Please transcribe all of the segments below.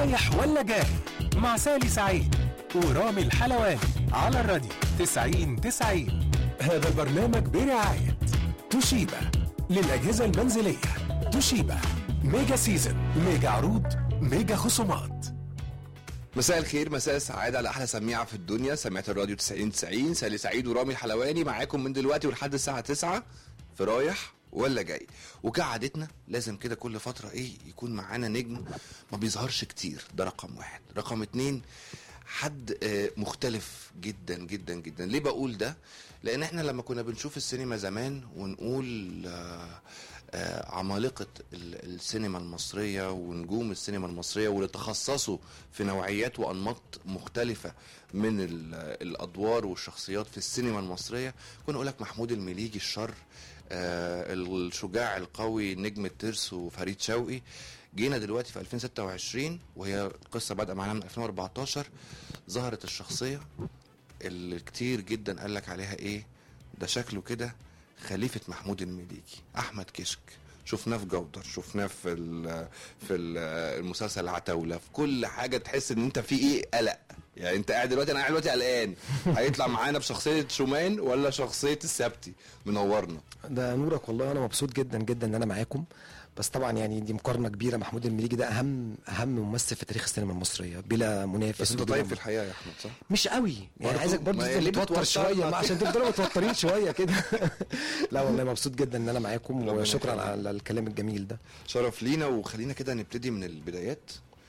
رايح ولا جاي مع سالي سعيد ورامي الحلواني على الراديو 90 90 هذا البرنامج برعاية توشيبا للأجهزة المنزلية توشيبا ميجا سيزن ميجا عروض ميجا خصومات مساء الخير مساء السعادة على أحلى سميعة في الدنيا سميعة الراديو 90 90 سالي سعيد ورامي الحلواني معاكم من دلوقتي ولحد الساعة 9 في رايح ولا جاي وكعادتنا لازم كده كل فترة إيه يكون معانا نجم ما بيظهرش كتير ده رقم واحد رقم اتنين حد آه، مختلف جدا جدا جدا ليه بقول ده لان احنا لما كنا بنشوف السينما زمان ونقول آه، آه، عمالقة ال- السينما المصرية ونجوم السينما المصرية واللي تخصصوا في نوعيات وأنماط مختلفة من ال- الأدوار والشخصيات في السينما المصرية كنا نقول لك محمود المليجي الشر آه، الشجاع القوي نجم الترس وفريد شوقي جينا دلوقتي في 2026 وهي القصة بادئة معانا من 2014 ظهرت الشخصية اللي كتير جدا قال لك عليها ايه ده شكله كده خليفة محمود المليجي أحمد كشك شفناه في جودر شفناه في ال في ال المسلسل العتاولة في كل حاجة تحس ان انت في ايه قلق يعني انت قاعد دلوقتي انا قاعد دلوقتي قلقان هيطلع معانا بشخصية شومان ولا شخصية السبتي منورنا ده نورك والله انا مبسوط جدا جدا ان انا معاكم بس طبعا يعني دي مقارنه كبيره محمود المليجي ده اهم اهم ممثل في تاريخ السينما المصريه بلا منافس بس انت وبلا طيب في الحقيقة يا احمد صح؟ مش قوي يعني برضو؟ عايزك برضه ما هي تفضل ليه متوتر بتوترنا شويه ما عشان تفضلوا متوترين شويه كده لا والله مبسوط جدا ان انا معاكم ربنا وشكرا يخليك. على الكلام الجميل ده شرف لينا وخلينا كده نبتدي من البدايات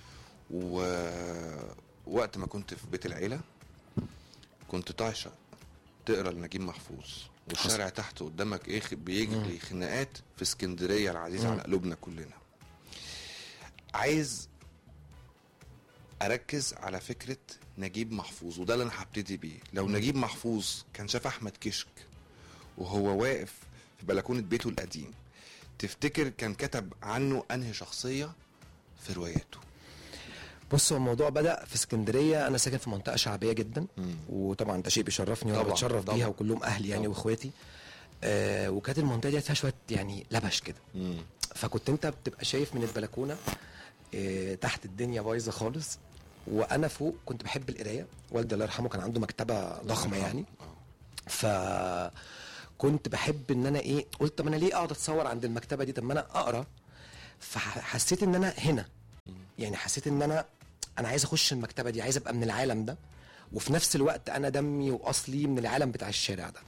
ووقت ما كنت في بيت العيلة كنت تعشق تقرا لنجيب محفوظ والشارع تحت قدامك ايه خ- بيجري خناقات في اسكندريه العزيزه على قلوبنا كلنا عايز اركز على فكره نجيب محفوظ وده اللي انا هبتدي بيه لو نجيب محفوظ كان شاف احمد كشك وهو واقف في بلكونه بيته القديم تفتكر كان كتب عنه انهي شخصيه في رواياته بص هو الموضوع بدا في اسكندريه انا ساكن في منطقه شعبيه جدا مم. وطبعا ده شيء بيشرفني وانا طبعاً، بتشرف طبعاً. بيها وكلهم اهلي يعني طبعاً. واخواتي آه وكانت المنطقه دي فيها شويه يعني لبش كده مم. فكنت انت بتبقى شايف من البلكونه آه، تحت الدنيا بايظه خالص وانا فوق كنت بحب القرايه والدي الله يرحمه كان عنده مكتبه ضخمه يعني ف كنت بحب ان انا ايه قلت طب انا ليه اقعد اتصور عند المكتبه دي طب ما انا اقرا فحسيت ان انا هنا يعني حسيت ان انا انا عايز اخش المكتبه دي عايز ابقى من العالم ده وفي نفس الوقت انا دمي واصلي من العالم بتاع الشارع ده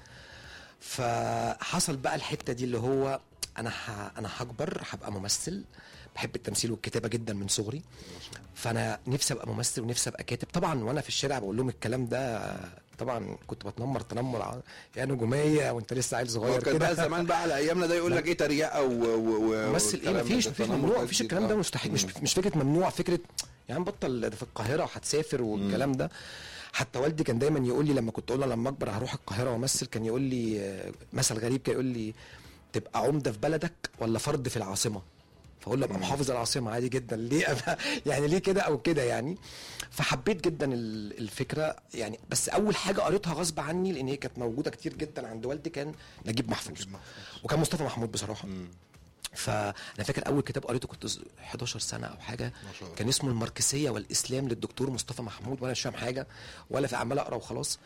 فحصل بقى الحته دي اللي هو انا ح... انا هكبر هبقى ممثل بحب التمثيل والكتابه جدا من صغري فانا نفسي ابقى ممثل ونفسي ابقى كاتب طبعا وانا في الشارع بقول لهم الكلام ده طبعا كنت بتنمر تنمر ع- يا نجوميه وانت لسه عيل هو صغير كان بقى كده زمان بقى على ايامنا ده يقول لك ايه تريقه و و و ممثل ايه والكلام مفيش ده، مفيش تنمر ممنوع ده مفيش جديد. الكلام ده آه. مستحيل مش مم. مش فكره ممنوع فكره يا عم بطل ده في القاهره وهتسافر والكلام ده حتى والدي كان دايما يقول لي لما كنت اقول له لما اكبر هروح القاهره وامثل كان يقول لي آه، مثل غريب كان يقول لي تبقى عمده في بلدك ولا فرد في العاصمه فاقول له ابقى محافظ العاصمه عادي جدا ليه أبقى يعني ليه كده او كده يعني فحبيت جدا ال- الفكره يعني بس اول حاجه قريتها غصب عني لان هي كانت موجوده كتير جدا عند والدي كان نجيب محفوظ وكان مصطفى محمود بصراحه فانا فاكر اول كتاب قريته كنت ز- 11 سنه او حاجه ما شاء الله. كان اسمه الماركسيه والاسلام للدكتور مصطفى محمود وانا مش فاهم حاجه ولا في عمال اقرا وخلاص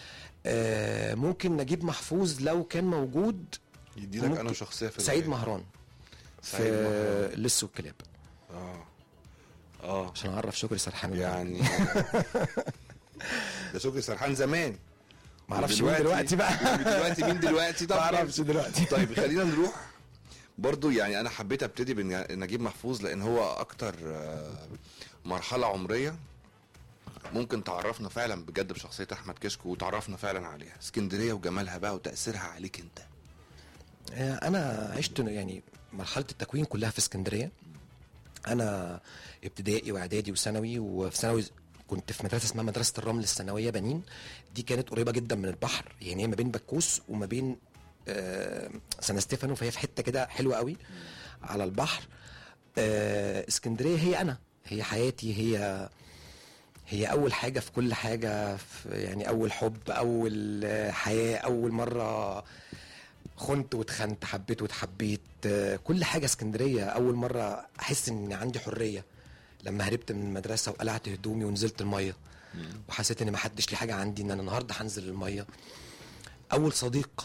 آه ممكن نجيب محفوظ لو كان موجود يدي لك ممكن- انا شخصيه في سعيد الرواية. مهران سعيد في مهران. اللص والكلاب اه اه عشان اعرف شكري سرحان يعني ده شكري سرحان زمان ما اعرفش مين دلوقتي بقى دلوقتي مين دلوقتي ما اعرفش دلوقتي طيب خلينا نروح برضو يعني انا حبيت ابتدي بنجيب محفوظ لان هو اكتر آه، مرحله عمريه ممكن تعرفنا فعلا بجد بشخصيه احمد كشك وتعرفنا فعلا عليها اسكندريه وجمالها بقى وتاثيرها عليك انت آه، انا عشت يعني مرحله التكوين كلها في اسكندريه انا ابتدائي واعدادي وثانوي وفي ثانوي كنت في مدرسه اسمها مدرسه الرمل الثانويه بنين دي كانت قريبه جدا من البحر يعني هي ما بين بكوس وما بين آه، سان ستيفانو فهي في حته كده حلوه قوي على البحر آه، اسكندريه هي انا هي حياتي هي هي اول حاجه في كل حاجه في يعني اول حب اول آه، حياه اول مره خنت واتخنت حبيت واتحبيت آه، كل حاجه اسكندريه اول مره احس ان عندي حريه لما هربت من المدرسه وقلعت هدومي ونزلت الميه وحسيت ان ما حدش ليه حاجه عندي ان انا النهارده هنزل الميه اول صديق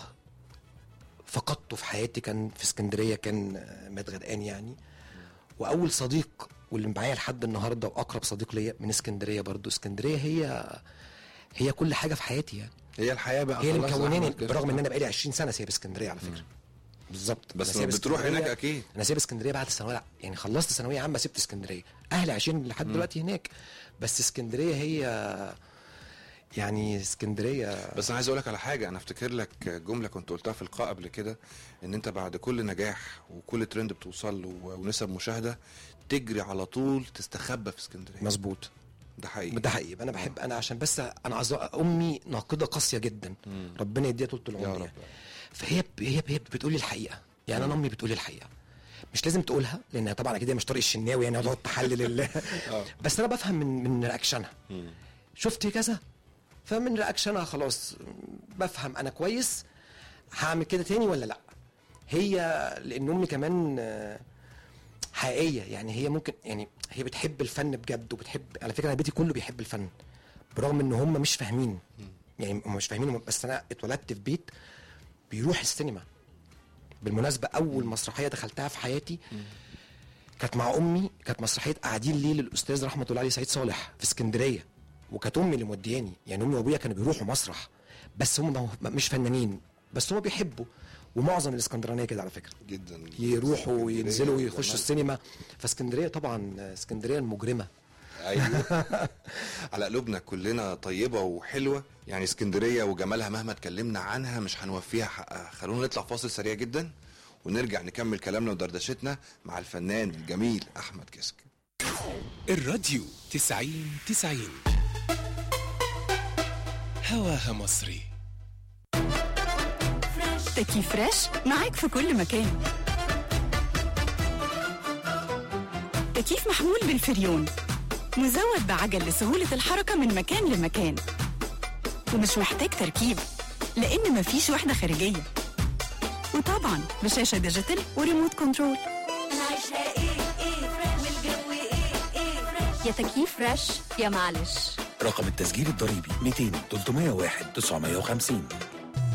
فقدته في حياتي كان في اسكندريه كان آه، مات غرقان يعني واول صديق واللي معايا لحد النهارده واقرب صديق ليا من اسكندريه برضو اسكندريه هي هي كل حاجه في حياتي يعني هي الحياه بقى هي اللي خلاص مكوناني أحمد كده. برغم ان انا بقالي 20 سنه سايب اسكندريه على فكره بالظبط بس أنا سايب بتروح اسكندرية- هناك اكيد انا سايب اسكندريه بعد الثانويه الع- يعني خلصت ثانويه عامه سبت اسكندريه اهلي عايشين لحد دلوقتي هناك بس اسكندريه هي يعني اسكندريه بس انا عايز اقول لك على حاجه انا افتكر لك جمله كنت قلتها في لقاء قبل كده ان انت بعد كل نجاح وكل ترند بتوصل له ونسب مشاهده تجري على طول تستخبى في اسكندريه مظبوط ده حقيقي ده حقيقي انا بحب انا عشان بس انا عايز امي ناقده قاسيه جدا ربنا يديها طول يا العمر رب. يعني. فهي هي هي بتقول لي الحقيقه يعني انا امي بتقول لي الحقيقه مش لازم تقولها لان طبعا اكيد هي مش طارق الشناوي يعني هتقعد تحلل ال- بس انا بفهم من من رياكشنها شفت كذا فمن رياكشنها خلاص بفهم انا كويس هعمل كده تاني ولا لا هي لان امي كمان آه، حقيقيه يعني هي ممكن يعني هي بتحب الفن بجد وبتحب على فكره انا بيتي كله بيحب الفن برغم ان هم مش فاهمين يعني هم مش فاهمين بس انا اتولدت في بيت بيروح السينما بالمناسبه اول مسرحيه دخلتها في حياتي كانت مع امي كانت مسرحيه قاعدين ليه للاستاذ رحمه الله عليه سعيد صالح في اسكندريه وكانت امي اللي مودياني يعني امي وابويا كانوا بيروحوا مسرح بس هم ما- ما- مش فنانين بس هم بيحبوا ومعظم الاسكندرانيه كده على فكره جدا يروحوا اسكندرية وينزلوا ويخشوا زمان. السينما فاسكندريه طبعا اسكندريه المجرمه ايوه على قلوبنا كلنا طيبه وحلوه يعني اسكندريه وجمالها مهما اتكلمنا عنها مش هنوفيها حقها خلونا نطلع فاصل سريع جدا ونرجع نكمل كلامنا ودردشتنا مع الفنان الجميل احمد كسك الراديو تسعين تسعين هواها مصري تكييف فريش معاك في كل مكان تكييف محمول بالفريون مزود بعجل لسهولة الحركة من مكان لمكان ومش محتاج تركيب لأن مفيش وحدة خارجية وطبعا بشاشة ديجيتال وريموت كنترول العيشها ايه ايه فريش والجو ايه ايه فريش يا تكييف فريش يا معلش رقم التسجيل الضريبي 200 301 950